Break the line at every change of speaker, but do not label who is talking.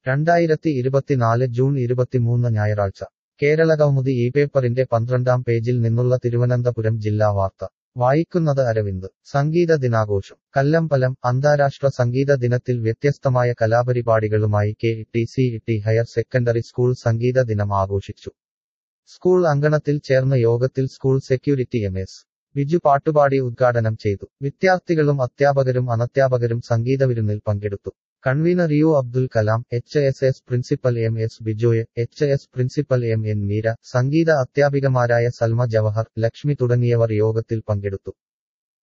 രണ്ടായിരത്തി ഇരുപത്തിനാല് ജൂൺ ഇരുപത്തിമൂന്ന് ഞായറാഴ്ച കേരള കൗമുദി ഈ പേപ്പറിന്റെ പന്ത്രണ്ടാം പേജിൽ നിന്നുള്ള തിരുവനന്തപുരം ജില്ലാ വാർത്ത വായിക്കുന്നത് അരവിന്ദ് സംഗീത ദിനാഘോഷം കല്ലമ്പലം അന്താരാഷ്ട്ര സംഗീത ദിനത്തിൽ വ്യത്യസ്തമായ കലാപരിപാടികളുമായി K T C T higher secondary school സംഗീത ദിനം ആഘോഷിച്ചു സ്കൂൾ അങ്കണത്തിൽ ചേർന്ന യോഗത്തിൽ school security M S Biju പാട്ടുപാടി ഉദ്ഘാടനം ചെയ്തു വിദ്യാർത്ഥികളും അധ്യാപകരും അനധ്യാപകരും സംഗീതവിരുന്നിൽ പങ്കെടുത്തു convener U Abdul Kalam H S S principal M S Bijoy H S principal M N Meera സംഗീത അധ്യാപികമാരായ സൽമ ജവഹർ ലക്ഷ്മി തുടങ്ങിയവർ യോഗത്തിൽ പങ്കെടുത്തു